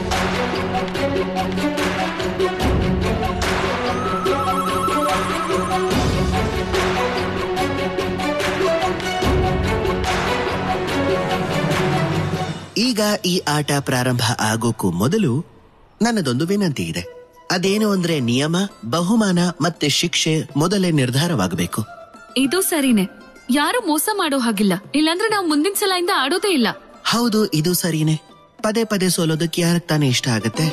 ಈಗ ಈ ಆಟ ಪ್ರಾರಂಭ ಆಗೋಕ್ಕೂ ಮೊದಲು ನನ್ನದೊಂದು ವಿನಂತಿ ಇದೆ ಅದೇನು ಅಂದ್ರೆ ನಿಯಮ ಬಹುಮಾನ ಮತ್ತೆ ಶಿಕ್ಷೆ ಮೊದಲೇ ನಿರ್ಧಾರವಾಗಬೇಕು ಇದು ಸರಿನೇ ಯಾರು ಮೋಸ ಮಾಡೋ ಹಾಗಿಲ್ಲ ಇಲ್ಲಾಂದ್ರೆ ನಾವು ಮುಂದಿನ ಸಲ ಇಂದ ಆಡೋದೇ ಇಲ್ಲ ಹೌದು ಇದು ಸರಿನೇ ಪದೇ ಪದೇ ಸೋಲೋದಕ್ಕೆ ಯಾರಕ್ ತಾನೇ ಇಷ್ಟ ಆಗತ್ತೆ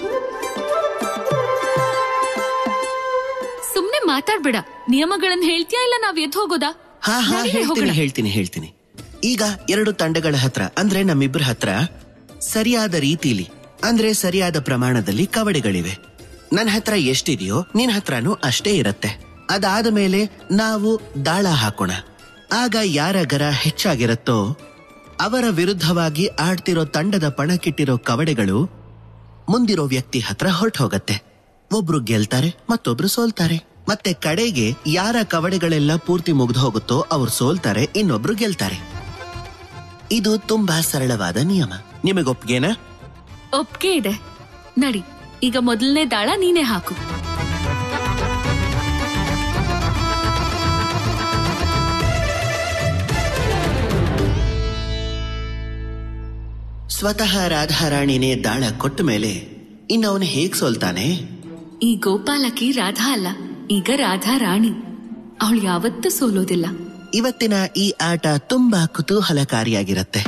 ಸುಮ್ನೆ ಮಾತಾಡ್ಬೇಡ ನಿಯಮಗಳನ್ನ ಹೇಳ್ತೀಯಾ ಇಲ್ಲ ನಾವ್ ಎದ್ದು ಹೋಗೋದಾ ಹಾ ಹಾ ನಡೀರಿ ಹೇಳ್ತೀನಿ ಹೋಗೋಣ. ಹೇಳ್ತೀನಿ ಹೇಳ್ತೀನಿ ಈಗ ಎರಡು ತಂಡಗಳ ಹತ್ರ ಅಂದ್ರೆ ನಮ್ಮಿಬ್ಬರ ಹತ್ರ ಸರಿಯಾದ ರೀತಿಲಿ ಅಂದ್ರೆ ಸರಿಯಾದ ಪ್ರಮಾಣದಲ್ಲಿ ಕವಡೆಗಳಿವೆ ನನ್ನ ಹತ್ರ ಎಷ್ಟಿದೆಯೋ ನಿನ್ ಹತ್ರನೂ ಅಷ್ಟೇ ಇರತ್ತೆ ಅದಾದ ಮೇಲೆ ನಾವು ದಾಳ ಹಾಕೋಣ ಆಗ ಯಾರ ಗರ ಹೆಚ್ಚಾಗಿರತ್ತೋ ಅವರ ವಿರುದ್ಧವಾಗಿ ಆಡ್ತಿರೋ ತಂಡದ ಪಣಕ್ಕಿಟ್ಟಿರೋ ಕವಡೆಗಳು ಮುಂದಿರೋ ವ್ಯಕ್ತಿ ಹತ್ರ ಹೊರಟು ಹೋಗತ್ತೆ ಒಬ್ರು ಗೆಲ್ತಾರೆ ಮತ್ತೊಬ್ರು ಸೋಲ್ತಾರೆ ಮತ್ತೆ ಕಡೆಗೆ ಯಾರ ಕವಡೆಗಳೆಲ್ಲ ಪೂರ್ತಿ ಮುಗ್ದು ಹೋಗುತ್ತೋ ಅವ್ರು ಸೋಲ್ತಾರೆ ಇನ್ನೊಬ್ರು ಗೆಲ್ತಾರೆ ಇದು ತುಂಬಾ ಸರಳವಾದ ನಿಯಮ ನಿಮಗೊಪ್ಗೆನಾ ಒಪ್ಗೆ ಇದೆ ನಡಿ ಈಗ ಮೊದಲನೇ ದಾಳ ನೀನೇ ಹಾಕು ಸ್ವತಃ ರಾಧಾರಾಣಿನೇ ದಾಳ ಕೊಟ್ಟ ಮೇಲೆ ಇನ್ನವನು ಹೇಗ್ ಸೋಲ್ತಾನೆ ಈ ಗೋಪಾಲಕಿ ರಾಧಾ ಅಲ್ಲ ಈಗ ರಾಧಾ ರಾಣಿ ಅವಳು ಯಾವತ್ತೂ ಸೋಲೋದಿಲ್ಲ ಇವತ್ತಿನ ಈ ಆಟ ತುಂಬಾ ಕುತೂಹಲಕಾರಿಯಾಗಿರತ್ತೆ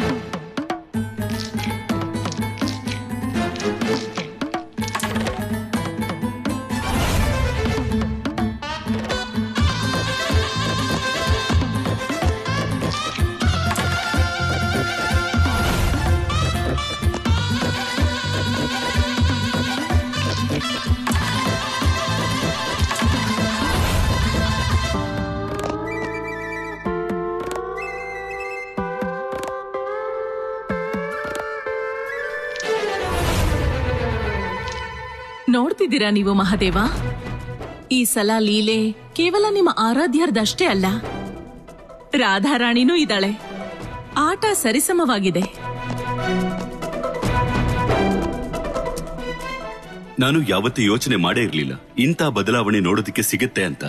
ನೋಡ್ತಿದ್ದೀರಾ ನೀವು ಮಹಾದೇವ ಈ ಸಲ ಲೀಲೆ ಕೇವಲ ನಿಮ್ಮ ಆರಾಧ್ಯರ್ದಷ್ಟೇ ಅಲ್ಲ ರಾಧಾರಾಣಿನೂ ಇದ್ದಾಳೆ ಆಟ ಸರಿಸಮವಾಗಿದೆ ನಾನು ಯಾವತ್ತೂ ಯೋಚನೆ ಮಾಡೇ ಇರ್ಲಿಲ್ಲ ಇಂಥ ಬದಲಾವಣೆ ನೋಡೋದಕ್ಕೆ ಸಿಗುತ್ತೆ ಅಂತ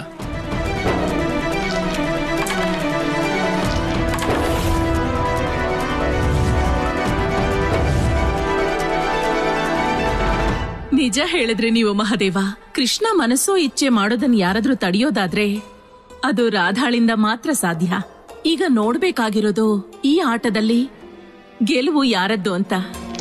ನಿಜ ಹೇಳಿದ್ರಿ ನೀವು ಮಹಾದೇವ ಕೃಷ್ಣ ಮನಸ್ಸೋ ಇಚ್ಛೆ ಮಾಡೋದನ್ನ ಯಾರಾದ್ರೂ ತಡೆಯೋದಾದ್ರೆ ಅದು ರಾಧಾಳಿಂದ ಮಾತ್ರ ಸಾಧ್ಯ ಈಗ ನೋಡ್ಬೇಕಾಗಿರೋದು ಈ ಆಟದಲ್ಲಿ ಗೆಲುವು ಯಾರದ್ದು ಅಂತ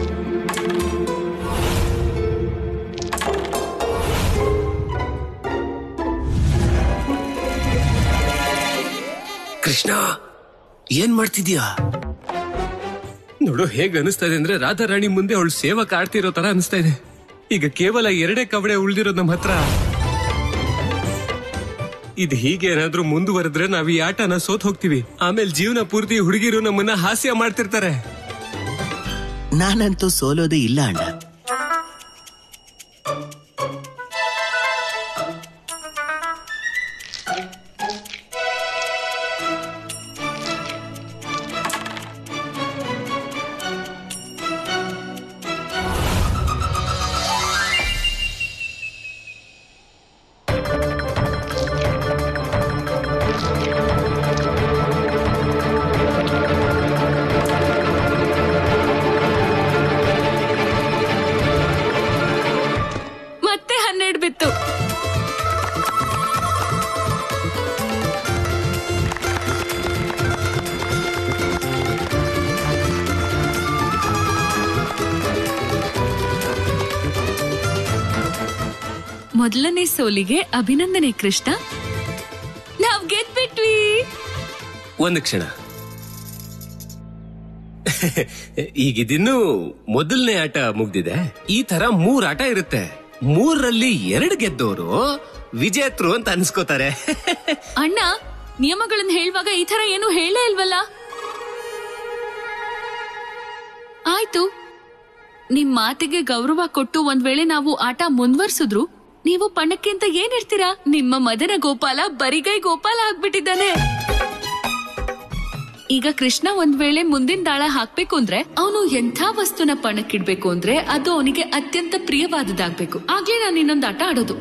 ಕೃಷ್ಣ ಏನ್ ಮಾಡ್ತಿದ್ಯಾ ನೋಡು ಹೇಗ್ ಅನಿಸ್ತಾ ಇದೆ ಅಂದ್ರೆ ರಾಧಾರಾಣಿ ಮುಂದೆ ಅವಳು ಸೇವಕ ಆಡ್ತಿರೋ ತರ ಅನಿಸ್ತಾ ಇದೆ ಈಗ ಕೇವಲ ಎರಡೇ ಕವಡೆ ಉಳ್ದಿರೋದು ನಮ್ಮ ಹತ್ರ ಇದು ಹೀಗೆ ಏನಾದ್ರೂ ಮುಂದುವರೆದ್ರೆ ನಾವ್ ಈ ಆಟನ ಸೋತ್ ಹೋಗ್ತೀವಿ ಆಮೇಲೆ ಜೀವನ ಪೂರ್ತಿ ಹುಡುಗಿರು ನಮ್ಮನ್ನ ಹಾಸ್ಯ ಮಾಡ್ತಿರ್ತಾರೆ ನಾನಂತೂ ಸೋಲೋದೇ ಇಲ್ಲ ಅಣ್ಣ ಮತ್ತೆ ಹನ್ನೆರಡು ಬಿತ್ತು ಮೊದಲನೇ ಸೋಲಿಗೆ ಅಭಿನಂದನೆ ಕೃಷ್ಣ ನಾವ್ ಗೆದ್ಬಿಟ್ವಿ ಒಂದು ಕ್ಷಣ ಈಗಿದಿನ್ನು ಮೊದಲನೇ ಆಟ ಮುಗ್ದಿದೆ ಈ ತರ ಮೂರ್ ಆಟ ಇರುತ್ತೆ ಮೂರರಲ್ಲಿ ಎರಡು ಗೆದ್ದೋರು ವಿಜೇತರು ಅಂತ ಅನ್ಸ್ಕೋತಾರೆ ಅಣ್ಣ ನಿಯಮಗಳನ್ನ ಹೇಳುವಾಗ ಈ ತರ ಏನು ಹೇಳೇ ಇಲ್ವಲ್ಲ ಆಯ್ತು ನಿಮ್ ಮಾತಿಗೆ ಗೌರವ ಕೊಟ್ಟು ಒಂದ್ ವೇಳೆ ನಾವು ಆಟ ಮುಂದುವರ್ಸಿದ್ರು ನೀವು ಪಣಕ್ಕೆ ಅಂತ ಏನಿರ್ತೀರಾ ನಿಮ್ಮ ಮದನ ಗೋಪಾಲ ಬರಿಗೈ ಗೋಪಾಲ ಆಗ್ಬಿಟ್ಟಿದ್ದಾನೆ ಈಗ ಕೃಷ್ಣ ಒಂದ್ ವೇಳೆ ಮುಂದಿನ ದಾಳ ಹಾಕ್ಬೇಕು ಅಂದ್ರೆ ಅವನು ಎಂಥ ವಸ್ತುನ ಪಣಕ್ಕಿಡ್ಬೇಕು ಅಂದ್ರೆ ಅದು ಅವನಿಗೆ ಅತ್ಯಂತ ಪ್ರಿಯವಾದದ್ದಾಗ್ಬೇಕು ಆಗ್ಲೇ ನಾನು ಇನ್ನೊಂದು ಆಟ ಆಡೋದು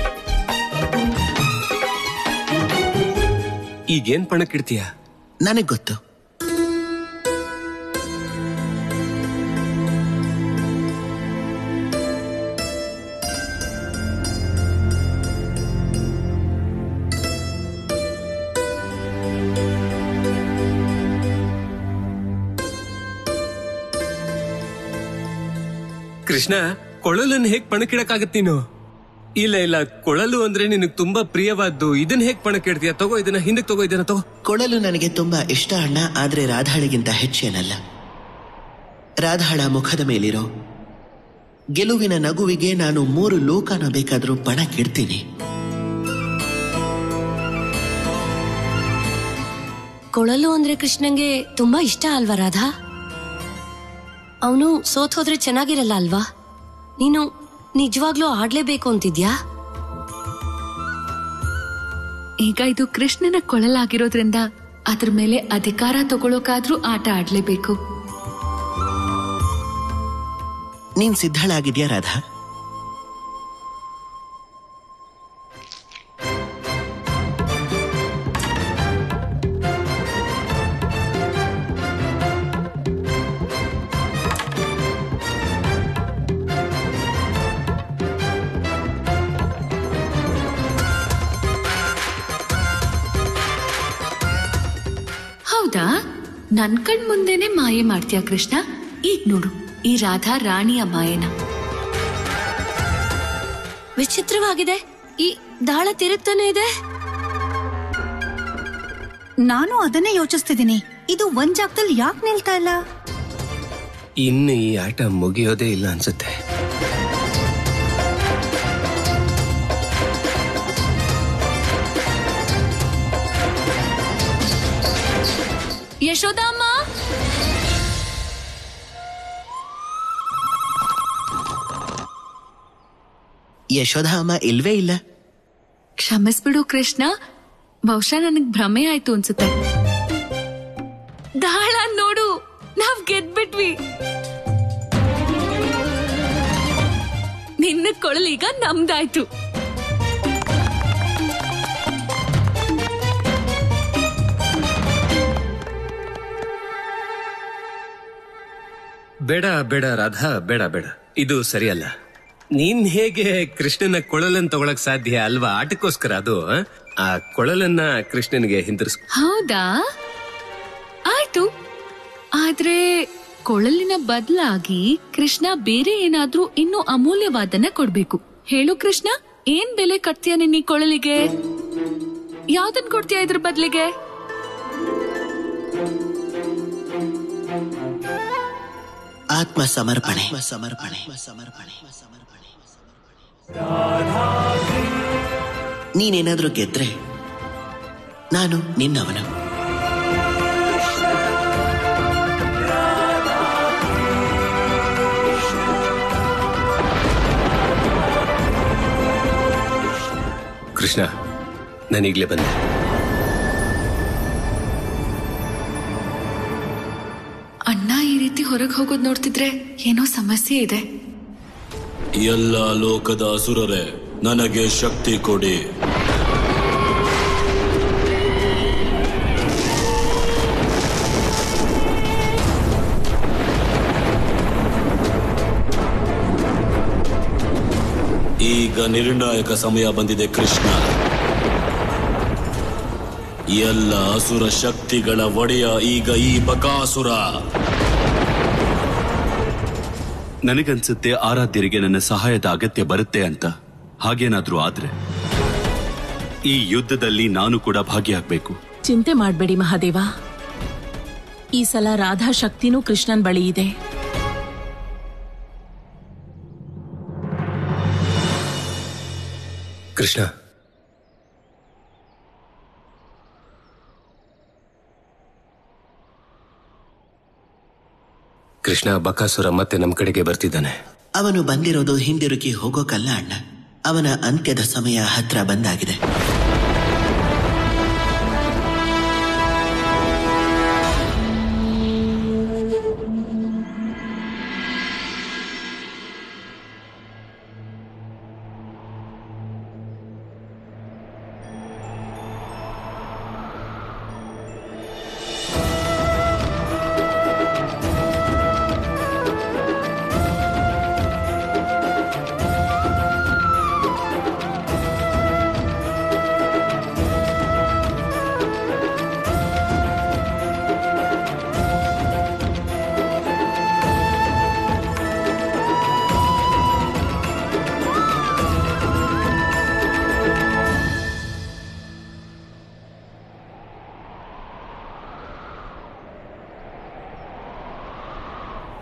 ಈಗೇನ್ ಪಣಕ್ಕಿಡ್ತೀಯ ನನಗ್ ಗೊತ್ತು ಕೃಷ್ಣ ಕೊಳಲನ್ನ ಹೇಗ್ ಪಣಕ್ಕಿಡಕ್ಕಾಗತ್ ನೀನು ಇಲ್ಲ ಇಲ್ಲ ಕೊಳಲು ಅಂದ್ರೆ ನಿನಗ್ ತುಂಬಾ ಪ್ರಿಯವಾದ್ದು ಇದನ್ನ ಹೇಗ್ ಪಣಕ್ಕಿಡ್ತೀಯ ತಗೋ ಇದನ್ನ ಹಿಂದಕ್ಕೆ ತಗೋ ಇದನ್ನ ತಗೋ ಕೊಳಲು ನನಗೆ ತುಂಬಾ ಇಷ್ಟ ಅಣ್ಣ ಆದ್ರೆ ರಾಧಾಳಿಗಿಂತ ಹೆಚ್ಚೇನಲ್ಲ ರಾಧಾಳ ಮುಖದ ಮೇಲಿರೋ ಗೆಲುವಿನ ನಗುವಿಗೆ ನಾನು ಮೂರು ಲೋಕನ ಬೇಕಾದ್ರೂ ಪಣ ಕೆಡ್ತೀನಿ ಕೊಳಲು ಅಂದ್ರೆ ಕೃಷ್ಣಂಗೆ ತುಂಬಾ ಇಷ್ಟ ಅಲ್ವಾ ರಾಧಾ ಅವನು ಸೋತ್ ಹೋದ್ರೆ ಚೆನ್ನಾಗಿರಲ್ಲ ಅಲ್ವಾ ನೀನು ನಿಜವಾಗ್ಲೂ ಆಡ್ಲೇಬೇಕು ಅಂತಿದ್ಯಾ ಈಗ ಇದು ಕೃಷ್ಣನ ಕೊಳಲಾಗಿರೋದ್ರಿಂದ ಅದ್ರ ಮೇಲೆ ಅಧಿಕಾರ ತಗೊಳಕಾದ್ರೂ ಆಟ ಆಡ್ಲೇಬೇಕು ನೀನ್ ಸಿದ್ಧಳಾಗಿದ್ಯಾ ರಾಧಾ ಹೌದಾ ನನ್ ಕಣ್ ಮುಂದೆನೆ ಮಾಯೆ ಮಾಡ್ತೀಯ ಕೃಷ್ಣ ಈಗ ನೋಡು ಈ ರಾಧಾ ರಾಣಿಯ ಮಾಯನ ವಿಚಿತ್ರವಾಗಿದೆ ಈ ದಾಳ ತಿರುಗ್ತಾನೆ ಇದೆ ನಾನು ಅದನ್ನೇ ಯೋಚಿಸ್ತಿದ್ದೀನಿ ಇದು ಒಂದ್ ಜಾಗದಲ್ಲಿ ಯಾಕೆ ನಿಲ್ತಾ ಇಲ್ಲ ಇನ್ನು ಈ ಆಟ ಮುಗಿಯೋದೇ ಇಲ್ಲ ಅನ್ಸುತ್ತೆ ಯಶೋದಮ್ಮ ಯಶೋಧಾಮ ಇಲ್ವೇ ಇಲ್ಲ ಕ್ಷಮಿಸ್ಬಿಡು ಕೃಷ್ಣ ಬಹುಶಃ ನನಗ್ ಭ್ರಮೆ ಆಯ್ತು ಅನ್ಸುತ್ತೆ ದಾಳ ನೋಡು ನಾವ್ ಗೆದ್ಬಿಟ್ವಿ ನಿನ್ನ ಕೊಳಲೀಗ ನಮ್ದಾಯ್ತು ಬೇಡ ಬೇಡ ರಾಧಾ ಬೇಡ ಬೇಡ ಇದು ಸರಿಯಲ್ಲ ನೀನ್ ಹೇಗೆ ಕೃಷ್ಣನ ಕೊಳಲನ್ನ ತಗೊಳಕ್ ಸಾಧ್ಯ ಅಲ್ವಾ ಆಟಕ್ಕೋಸ್ಕರ ಅದು ಆ? ಆ ಕೊಳಲನ್ನ ಕೃಷ್ಣನಿಗೆ ಹಿಂದಿರ್ಸ್ ಹೌದಾ ಆಯ್ತು ಆದ್ರೆ ಕೊಳಲಿನ ಬದಲಾಗಿ ಕೃಷ್ಣ ಬೇರೆ ಏನಾದ್ರೂ ಇನ್ನೂ ಅಮೂಲ್ಯವಾದನ್ನ ಕೊಡ್ಬೇಕು ಹೇಳು ಕೃಷ್ಣ ಏನ್ ಬೆಲೆ ಕಟ್ತೀಯ ನಿನ್ನ ಈ ಕೊಳಲಿಗೆ ಯಾವ್ದನ್ ಕೊಡ್ತೀಯ ಇದ್ರ ಬದ್ಲಿಗೆ ಆತ್ಮ ಸಮರ್ಪಣೆ ಸಮರ್ಪಣೆ ಸಮರ್ಪಣೆ ಸಮರ್ಪಣೆ ನೀನೇನಾದ್ರೂ ಗೆದ್ರೆ ನಾನು ನಿನ್ನವನು ಕೃಷ್ಣ ನಾನೀಗ್ಲೇ ಬಂದೆ ಅಣ್ಣ ಈ ರೀತಿ ಹೊರಗೆ ಹೋಗೋದ್ ನೋಡ್ತಿದ್ರೆ ಏನೋ ಸಮಸ್ಯೆ ಇದೆ ಎಲ್ಲ ಲೋಕದ ಅಸುರರೇ ನನಗೆ ಶಕ್ತಿ ಕೊಡಿ ಈಗ ನಿರ್ಣಾಯಕ ಸಮಯ ಬಂದಿದೆ ಕೃಷ್ಣ ಎಲ್ಲ ಅಸುರ ಶಕ್ತಿಗಳ ಒಡೆಯ ಈಗ ಈ ಬಕಾಸುರ ನನಗನ್ಸುತ್ತೆ ಆರಾಧ್ಯರಿಗೆ ನನ್ನ ಸಹಾಯದ ಅಗತ್ಯ ಬರುತ್ತೆ ಅಂತ ಹಾಗೇನಾದ್ರೂ ಆದ್ರೆ ಈ ಯುದ್ಧದಲ್ಲಿ ನಾನು ಕೂಡ ಭಾಗಿಯಾಗಬೇಕು ಚಿಂತೆ ಮಾಡ್ಬೇಡಿ ಮಹಾದೇವ ಈ ಸಲ ರಾಧಾ ಶಕ್ತಿನೂ ಕೃಷ್ಣನ್ ಬಳಿ ಇದೆ ಕೃಷ್ಣ ಕೃಷ್ಣ ಬಕಾಸುರ ಮತ್ತೆ ನಮ್ ಕಡೆಗೆ ಬರ್ತಿದ್ದಾನೆ ಅವನು ಬಂದಿರೋದು ಹಿಂದಿರುಗಿ ಹೋಗೋಕಲ್ಲ ಅಣ್ಣ ಅವನ ಅಂತ್ಯದ ಸಮಯ ಹತ್ರ ಬಂದಾಗಿದೆ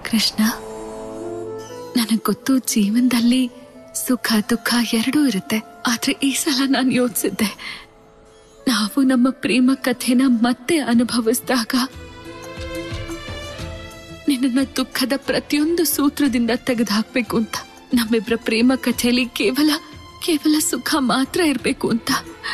ಕೃಷ್ಣ ನನಗ್ ಗೊತ್ತು ಜೀವನದಲ್ಲಿ ಸುಖ ದುಃಖ ಎರಡೂ ಇರುತ್ತೆ ಆದ್ರೆ ಈ ಸಲ ನಾನು ಯೋಚಿಸಿದ್ದೆ ನಾವು ನಮ್ಮ ಪ್ರೇಮ ಕಥೆನ ಮತ್ತೆ ಅನುಭವಿಸಿದಾಗ ನಿನ್ನ ದುಃಖದ ಪ್ರತಿಯೊಂದು ಸೂತ್ರದಿಂದ ತೆಗೆದುಹಾಕ್ಬೇಕು ಅಂತ ನಮ್ಮಿಬ್ಬರ ಪ್ರೇಮ ಕಥೆಯಲ್ಲಿ ಕೇವಲ ಕೇವಲ ಸುಖ ಮಾತ್ರ ಇರ್ಬೇಕು ಅಂತ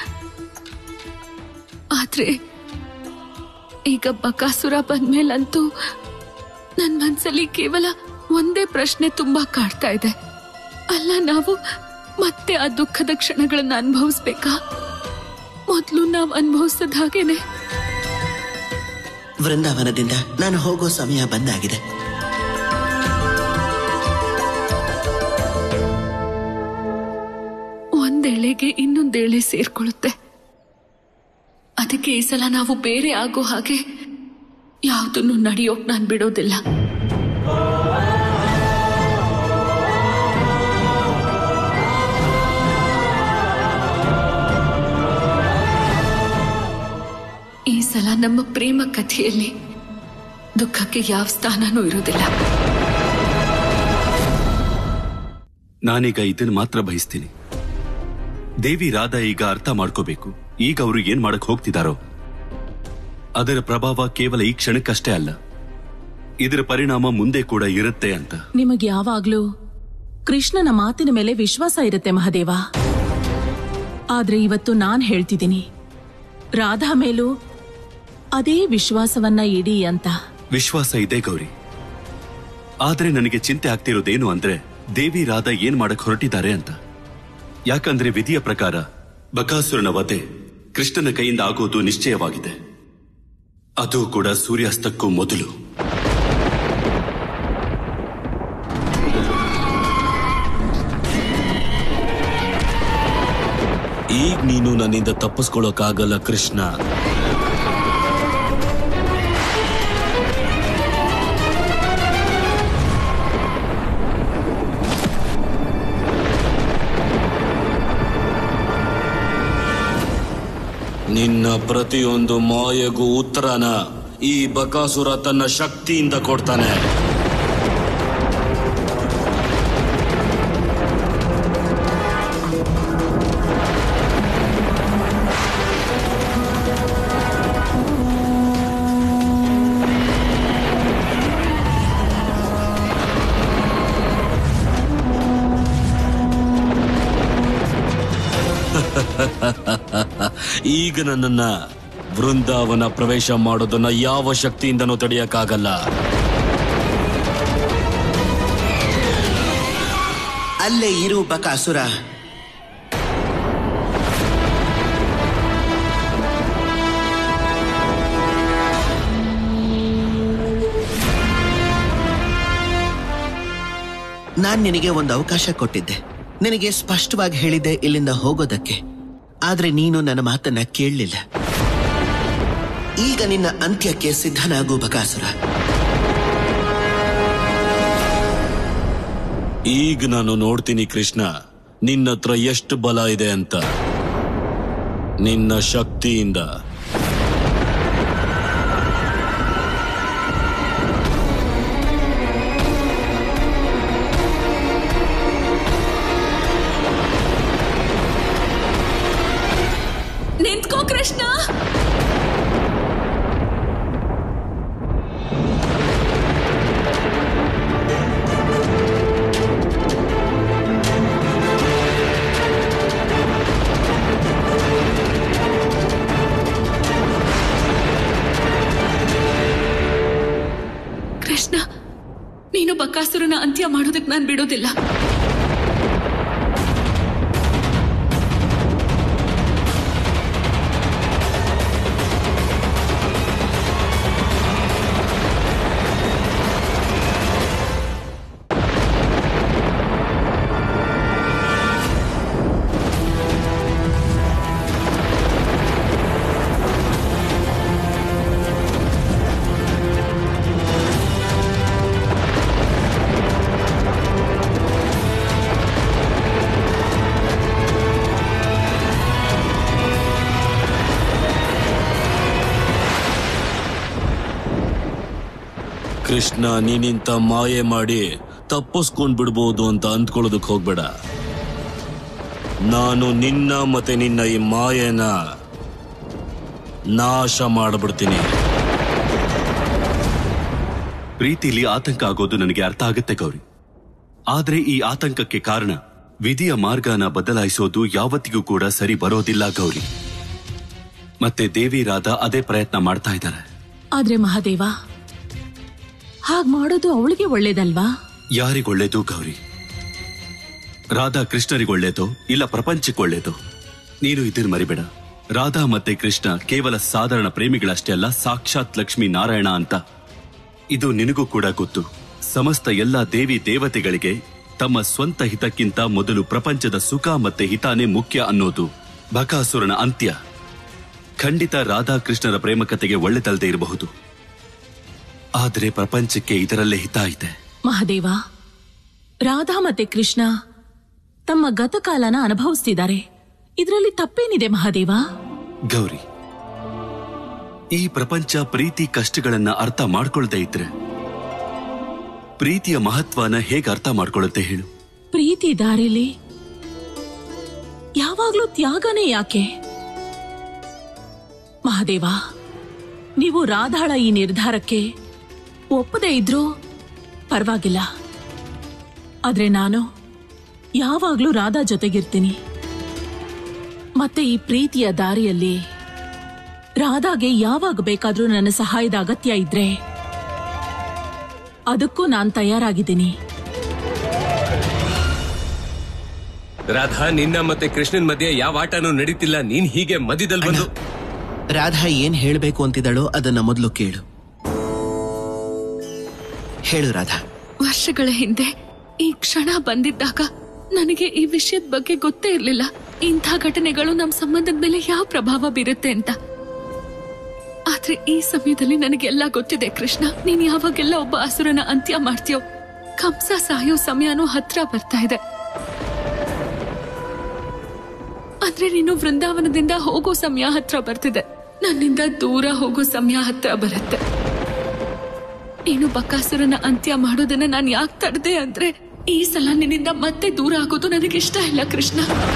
ಆದ್ರೆ ಈಗ ಬಕಾಸುರ ಬಂದ್ಮೇಲಂತೂ ನನ್ ಮನ್ಸಲ್ಲಿ ಕೇವಲ ಒಂದೇ ಪ್ರಶ್ನೆ ತುಂಬಾ ಕಾಡ್ತಾ ಇದೆ ಅಲ್ಲ ನಾವು ಮತ್ತೆ ಆ ದುಃಖದ ಕ್ಷಣಗಳನ್ನ ಅನುಭವಿಸ್ಬೇಕಾ ಮೊದ್ಲು ನಾವ್ ಅನುಭವಿಸದ ಹಾಗೇನೆ ವೃಂದಾವನದಿಂದ ನಾನು ಹೋಗೋ ಸಮಯ ಬಂದಾಗಿದೆ ಒಂದೆಳೆಗೆ ಇನ್ನೊಂದೆಳೆ ಸೇರ್ಕೊಳ್ಳುತ್ತೆ ಅದಕ್ಕೆ ಈ ಸಲ ನಾವು ಬೇರೆ ಆಗೋ ಹಾಗೆ ಯಾವುದನ್ನು ನಡೆಯೋಕ್ ನಾನ್ ಬಿಡೋದಿಲ್ಲ ಈ ಸಲ ನಮ್ಮ ಪ್ರೇಮ ಕಥೆಯಲ್ಲಿ ದುಃಖಕ್ಕೆ ಯಾವ ಸ್ಥಾನನೂ ಇರೋದಿಲ್ಲ ನಾನೀಗ ಇದನ್ನ ಮಾತ್ರ ಬಯಸ್ತೀನಿ ದೇವಿ ರಾಧಾ ಈಗ ಅರ್ಥ ಮಾಡ್ಕೋಬೇಕು ಈಗ ಅವರು ಏನ್ ಮಾಡಕ್ ಹೋಗ್ತಿದಾರೋ ಅದರ ಪ್ರಭಾವ ಕೇವಲ ಈ ಕ್ಷಣಕ್ಕಷ್ಟೇ ಅಲ್ಲ ಇದರ ಪರಿಣಾಮ ಮುಂದೆ ಕೂಡ ಇರುತ್ತೆ ಅಂತ ನಿಮಗೆ ಯಾವಾಗ್ಲೂ ಕೃಷ್ಣನ ಮಾತಿನ ಮೇಲೆ ವಿಶ್ವಾಸ ಇರುತ್ತೆ ಮಹದೇವ ಆದ್ರೆ ಇವತ್ತು ನಾನ್ ಹೇಳ್ತಿದ್ದೀನಿ ರಾಧಾ ಮೇಲೂ ಅದೇ ವಿಶ್ವಾಸವನ್ನ ಇಡಿ ಅಂತ ವಿಶ್ವಾಸ ಇದೆ ಗೌರಿ ಆದ್ರೆ ನನಗೆ ಚಿಂತೆ ಆಗ್ತಿರೋದೇನು ಅಂದ್ರೆ ದೇವಿ ರಾಧಾ ಏನ್ ಮಾಡಕ್ ಹೊರಟಿದ್ದಾರೆ ಅಂತ ಯಾಕಂದ್ರೆ ವಿಧಿಯ ಪ್ರಕಾರ ಬಕಾಸುರನ ವಧೆ ಕೃಷ್ಣನ ಕೈಯಿಂದ ಆಗೋದು ನಿಶ್ಚಯವಾಗಿದೆ ಅದು ಕೂಡ ಸೂರ್ಯಾಸ್ತಕ್ಕೂ ಮೊದಲು ಈಗ ನೀನು ನನ್ನಿಂದ ತಪ್ಪಿಸ್ಕೊಳ್ಳೋಕ್ಕಾಗಲ್ಲ ಕೃಷ್ಣ ನಿನ್ನ ಪ್ರತಿಯೊಂದು ಮಾಯೆಗೂ ಉತ್ತರನ ಈ ಬಕಾಸುರ ತನ್ನ ಶಕ್ತಿಯಿಂದ ಕೊಡ್ತಾನೆ ಈಗ ನನ್ನನ್ನ ವೃಂದಾವನ ಪ್ರವೇಶ ಮಾಡೋದನ್ನ ಯಾವ ಶಕ್ತಿಯಿಂದನೂ ತಡೆಯಕ್ಕಾಗಲ್ಲ ಅಲ್ಲೇ ಇರು ಬಕಾಸುರ ನಾನ್ ನಿನಗೆ ಒಂದು ಅವಕಾಶ ಕೊಟ್ಟಿದ್ದೆ ನಿನಗೆ ಸ್ಪಷ್ಟವಾಗಿ ಹೇಳಿದ್ದೆ ಇಲ್ಲಿಂದ ಹೋಗೋದಕ್ಕೆ ಆದ್ರೆ ನೀನು ನನ್ನ ಮಾತನ್ನ ಕೇಳಲಿಲ್ಲ ಈಗ ನಿನ್ನ ಅಂತ್ಯಕ್ಕೆ ಸಿದ್ಧನಾಗು ಬಕಾಸುರ ಈಗ ನಾನು ನೋಡ್ತೀನಿ ಕೃಷ್ಣ ನಿನ್ನ ಹತ್ರ ಎಷ್ಟು ಬಲ ಇದೆ ಅಂತ ನಿನ್ನ ಶಕ್ತಿಯಿಂದ ನಿಂತ್ಕೋ ಕೃಷ್ಣ ಕೃಷ್ಣ ನೀನು ಬಕಾಸುರನ ಅಂತ್ಯ ಮಾಡೋದಕ್ಕೆ ನಾನು ಬಿಡೋದಿಲ್ಲ ಕೃಷ್ಣ ನೀನಿಂತ ಮಾಯೆ ಮಾಡಿ ತಪ್ಪಿಸ್ಕೊಂಡ್ ಬಿಡ್ಬೋದು ಅಂತ ಅಂದ್ಕೊಳ್ಳೋದಕ್ ಹೋಗ್ಬೇಡ ನಾನು ನಿನ್ನ ಮತ್ತೆ ನಿನ್ನ ಈ ಮಾಯೆನ ನಾಶ ಮಾಡ್ಬಿಡ್ತೀನಿ ಪ್ರೀತಿಲಿ ಆತಂಕ ಆಗೋದು ನನಗೆ ಅರ್ಥ ಆಗುತ್ತೆ ಗೌರಿ ಆದ್ರೆ ಈ ಆತಂಕಕ್ಕೆ ಕಾರಣ ವಿಧಿಯ ಮಾರ್ಗನ ಬದಲಾಯಿಸೋದು ಯಾವತ್ತಿಗೂ ಕೂಡ ಸರಿ ಬರೋದಿಲ್ಲ ಗೌರಿ ಮತ್ತೆ ದೇವಿ ರಾಧಾ ಅದೇ ಪ್ರಯತ್ನ ಮಾಡ್ತಾ ಇದ್ದಾರೆ ಆದ್ರೆ ಮಹಾದೇವ ಹಾಗ್ ಮಾಡೋದು ಅವಳಿಗೆ ಒಳ್ಳೇದಲ್ವಾ ಯಾರಿಗೊಳ್ಳೇದು ಗೌರಿ ರಾಧಾ ಕೃಷ್ಣರಿಗೊಳ್ಳೇದು ಇಲ್ಲ ಪ್ರಪಂಚಕ್ಕೊಳ್ಳೇದು ನೀನು ಇದನ್ನ ಮರಿಬೇಡ ರಾಧಾ ಮತ್ತೆ ಕೃಷ್ಣ ಕೇವಲ ಸಾಧಾರಣ ಪ್ರೇಮಿಗಳಷ್ಟೇ ಅಲ್ಲ ಸಾಕ್ಷಾತ್ ಲಕ್ಷ್ಮೀ ನಾರಾಯಣ ಅಂತ ಇದು ನಿನಗೂ ಕೂಡ ಗೊತ್ತು ಸಮಸ್ತ ಎಲ್ಲ ದೇವಿ ದೇವತೆಗಳಿಗೆ ತಮ್ಮ ಸ್ವಂತ ಹಿತಕ್ಕಿಂತ ಮೊದಲು ಪ್ರಪಂಚದ ಸುಖ ಮತ್ತೆ ಹಿತಾನೇ ಮುಖ್ಯ ಅನ್ನೋದು ಬಕಾಸುರನ ಅಂತ್ಯ ಖಂಡಿತ ರಾಧಾ ಕೃಷ್ಣರ ಪ್ರೇಮ ಕಥೆಗೆ ಒಳ್ಳೆದಲ್ದೇ ಇರಬಹುದು ಆದರೆ ಪ್ರಪಂಚಕ್ಕೆ ಇದರಲ್ಲೇ ಹಿತ ಇದೆ ಮಹಾದೇವ ರಾಧಾ ಮತ್ತೆ ಕೃಷ್ಣ ತಮ್ಮ ಗತಕಾಲನ ಅನುಭವಿಸ್ತಿದ್ದಾರೆ ಇದರಲ್ಲಿ ತಪ್ಪೇನಿದೆ ಮಹಾದೇವ ಗೌರಿ ಈ ಪ್ರಪಂಚ ಪ್ರೀತಿ ಕಷ್ಟಗಳನ್ನ ಅರ್ಥ ಮಾಡ್ಕೊಳ್ದೇ ಇದ್ರೆ ಪ್ರೀತಿಯ ಮಹತ್ವನ ಹೇಗೆ ಅರ್ಥ ಮಾಡ್ಕೊಳ್ಳುತ್ತೆ ಹೇಳು ಪ್ರೀತಿ ದಾರಿಲಿ ಯಾವಾಗ್ಲೂ ತ್ಯಾಗನೇ ಯಾಕೆ ಮಹಾದೇವ ನೀವು ರಾಧಾಳ ಈ ನಿರ್ಧಾರಕ್ಕೆ ಒಪ್ಪದೇ ಇದ್ರೂ ಪರವಾಗಿಲ್ಲ ಆದ್ರೆ ನಾನು ಯಾವಾಗ್ಲೂ ರಾಧಾ ಜೊತೆಗಿರ್ತೀನಿ ಮತ್ತೆ ಈ ಪ್ರೀತಿಯ ದಾರಿಯಲ್ಲಿ ರಾಧಾಗೆ ಯಾವಾಗ ಬೇಕಾದ್ರೂ ನನ್ನ ಸಹಾಯದ ಅಗತ್ಯ ಇದ್ರೆ ಅದಕ್ಕೂ ನಾನ್ ತಯಾರಾಗಿದ್ದೀನಿ ರಾಧಾ ನಿನ್ನ ಮತ್ತೆ ಕೃಷ್ಣನ್ ಮಧ್ಯೆ ಯಾವ ಆಟನೂ ನಡೀತಿಲ್ಲ ನೀನ್ ಹೀಗೆ ಮಧ್ಯದಲ್ಲಿ ಬಂದು ರಾಧಾ ಏನ್ ಹೇಳ್ಬೇಕು ಅಂತಿದ್ದಾಳೋ ಅದನ್ನ ಮೊದಲು ಕೇಳು ಹೇಳು ರಾಧಾ ವರ್ಷಗಳ ಹಿಂದೆ ಈ ಕ್ಷಣ ಬಂದಿದ್ದಾಗ ನನಗೆ ಈ ವಿಷಯದ ಬಗ್ಗೆ ಗೊತ್ತೇ ಇರ್ಲಿಲ್ಲ ಇಂಥ ಘಟನೆಗಳು ನಮ್ ಸಂಬಂಧದ ಮೇಲೆ ಯಾವ ಪ್ರಭಾವ ಬೀರುತ್ತೆ ಅಂತ ಆದ್ರೆ ಈ ಸಮಯದಲ್ಲಿ ನನಗೆಲ್ಲ ಗೊತ್ತಿದೆ ಕೃಷ್ಣ ನೀನ್ ಯಾವಾಗೆಲ್ಲ ಒಬ್ಬ ಅಸುರನ ಅಂತ್ಯ ಮಾಡ್ತೀಯೋ ಕಂಸ ಸಾಯೋ ಸಮಯನೂ ಹತ್ರ ಬರ್ತಾ ಇದೆ ಆದ್ರೆ ನೀನು ವೃಂದಾವನದಿಂದ ಹೋಗೋ ಸಮಯ ಹತ್ರ ಬರ್ತಿದೆ ನನ್ನಿಂದ ದೂರ ಹೋಗೋ ಸಮಯ ಹತ್ರ ಬರುತ್ತೆ ನೀನು ಬಕಾಸುರನ ಅಂತ್ಯ ಮಾಡೋದನ್ನ ನಾನು ಯಾಕೆ ತಡೆದೆ ಅಂದ್ರೆ ಈ ಸಲ ನಿನ್ನಿಂದ ಮತ್ತೆ ದೂರ ಆಗೋದು ನನಗೆ ಇಷ್ಟ ಇಲ್ಲ ಕೃಷ್ಣ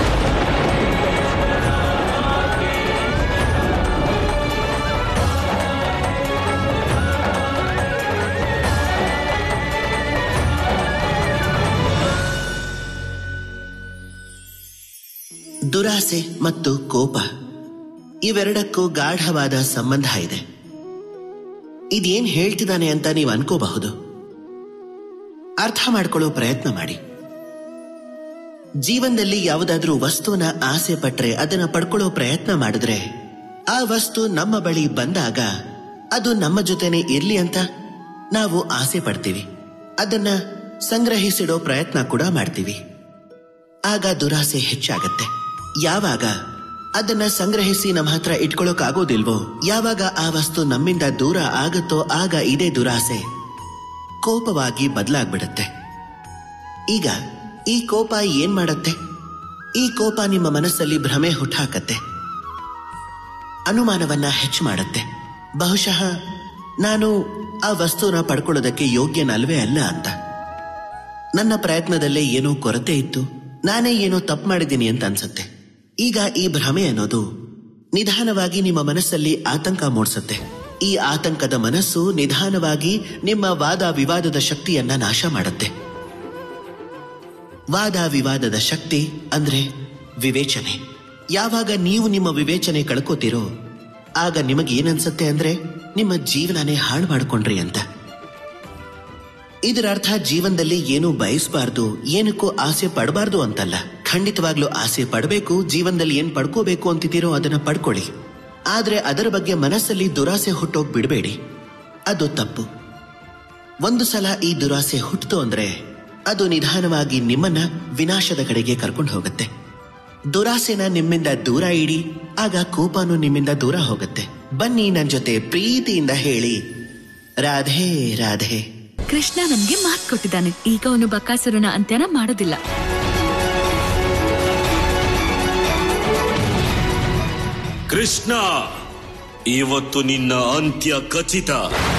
ದುರಾಸೆ ಮತ್ತು ಕೋಪ ಇವೆರಡಕ್ಕೂ ಗಾಢವಾದ ಸಂಬಂಧ ಇದೆ ಇದೇನ್ ಹೇಳ್ತಿದ್ದಾನೆ ಅಂತ ನೀವು ಅನ್ಕೋಬಹುದು ಅರ್ಥ ಮಾಡ್ಕೊಳ್ಳೋ ಪ್ರಯತ್ನ ಮಾಡಿ ಜೀವನದಲ್ಲಿ ಯಾವುದಾದ್ರೂ ವಸ್ತುವನ್ನ ಆಸೆ ಪಟ್ರೆ ಅದನ್ನ ಪಡ್ಕೊಳ್ಳೋ ಪ್ರಯತ್ನ ಮಾಡಿದ್ರೆ ಆ ವಸ್ತು ನಮ್ಮ ಬಳಿ ಬಂದಾಗ ಅದು ನಮ್ಮ ಜೊತೆನೆ ಇರ್ಲಿ ಅಂತ ನಾವು ಆಸೆ ಪಡ್ತೀವಿ ಅದನ್ನ ಸಂಗ್ರಹಿಸಿಡೋ ಪ್ರಯತ್ನ ಕೂಡ ಮಾಡ್ತೀವಿ ಆಗ ದುರಾಸೆ ಹೆಚ್ಚಾಗತ್ತೆ ಯಾವಾಗ ಅದನ್ನ ಸಂಗ್ರಹಿಸಿ ನಮ್ಮ ಹತ್ರ ಇಟ್ಕೊಳ್ಳೋಕಾಗೋದಿಲ್ವೋ ಯಾವಾಗ ಆ ವಸ್ತು ನಮ್ಮಿಂದ ದೂರ ಆಗುತ್ತೋ ಆಗ ಇದೇ ದುರಾಸೆ ಕೋಪವಾಗಿ ಬದಲಾಗ್ಬಿಡುತ್ತೆ ಈಗ ಈ ಕೋಪ ಏನ್ ಮಾಡತ್ತೆ ಈ ಕೋಪ ನಿಮ್ಮ ಮನಸ್ಸಲ್ಲಿ ಭ್ರಮೆ ಹುಟ್ಟಾಕತ್ತೆ ಅನುಮಾನವನ್ನ ಹೆಚ್ಚು ಮಾಡತ್ತೆ ಬಹುಶಃ ನಾನು ಆ ವಸ್ತುನ ಪಡ್ಕೊಳ್ಳೋದಕ್ಕೆ ಯೋಗ್ಯನಲ್ವೇ ಅಲ್ಲ ಅಂತ ನನ್ನ ಪ್ರಯತ್ನದಲ್ಲೇ ಏನೋ ಕೊರತೆ ಇತ್ತು ನಾನೇ ಏನೋ ತಪ್ಪು ಮಾಡಿದ್ದೀನಿ ಅಂತ ಅನ್ಸತ್ತೆ ಈಗ ಈ ಭ್ರಮೆ ಅನ್ನೋದು ನಿಧಾನವಾಗಿ ನಿಮ್ಮ ಮನಸ್ಸಲ್ಲಿ ಆತಂಕ ಮೂಡಿಸುತ್ತೆ ಈ ಆತಂಕದ ಮನಸ್ಸು ನಿಧಾನವಾಗಿ ನಿಮ್ಮ ವಾದ ವಿವಾದದ ಶಕ್ತಿಯನ್ನ ನಾಶ ಮಾಡುತ್ತೆ ವಾದ ವಿವಾದದ ಶಕ್ತಿ ಅಂದ್ರೆ ವಿವೇಚನೆ ಯಾವಾಗ ನೀವು ನಿಮ್ಮ ವಿವೇಚನೆ ಕಳ್ಕೋತೀರೋ ಆಗ ನಿಮಗೆ ಏನನ್ಸತ್ತೆ ಅಂದ್ರೆ ನಿಮ್ಮ ಜೀವನನೇ ಹಾಳು ಮಾಡ್ಕೊಂಡ್ರಿ ಅಂತ ಇದರ ಅರ್ಥ ಜೀವನದಲ್ಲಿ ಏನು ಬಯಸಬಾರ್ದು ಏನಕ್ಕೂ ಆಸೆ ಪಡಬಾರ್ದು ಅಂತಲ್ಲ ಖಂಡಿತವಾಗ್ಲೂ ಆಸೆ ಪಡಬೇಕು ಜೀವನದಲ್ಲಿ ಏನ್ ಪಡ್ಕೋಬೇಕು ಅಂತಿದ್ದೀರೋ ಅದನ್ನ ಪಡ್ಕೊಳ್ಳಿ ಆದ್ರೆ ಅದರ ಬಗ್ಗೆ ಮನಸ್ಸಲ್ಲಿ ದುರಾಸೆ ಹುಟ್ಟೋಗ್ ಬಿಡಬೇಡಿ ಅದು ತಪ್ಪು ಒಂದು ಸಲ ಈ ದುರಾಸೆ ಹುಟ್ಟಿತು ಅಂದ್ರೆ ಅದು ನಿಧಾನವಾಗಿ ನಿಮ್ಮನ್ನ ವಿನಾಶದ ಕಡೆಗೆ ಕರ್ಕೊಂಡು ಹೋಗುತ್ತೆ ದುರಾಸೆನ ನಿಮ್ಮಿಂದ ದೂರ ಇಡಿ ಆಗ ಕೋಪನು ನಿಮ್ಮಿಂದ ದೂರ ಹೋಗುತ್ತೆ ಬನ್ನಿ ನನ್ ಜೊತೆ ಪ್ರೀತಿಯಿಂದ ಹೇಳಿ ರಾಧೆ ರಾಧೆ ಕೃಷ್ಣ ನಮ್ಗೆ ಮಾತು ಕೊಟ್ಟಿದ್ದಾನೆ ಈಗ ಅವನು ಬಕಾಸುರನ ಅಂತ್ಯನ ಮಾಡೋದಿಲ್ಲ ಕೃಷ್ಣ ಇವತ್ತು ನಿನ್ನ ಅಂತ್ಯ ಖಚಿತ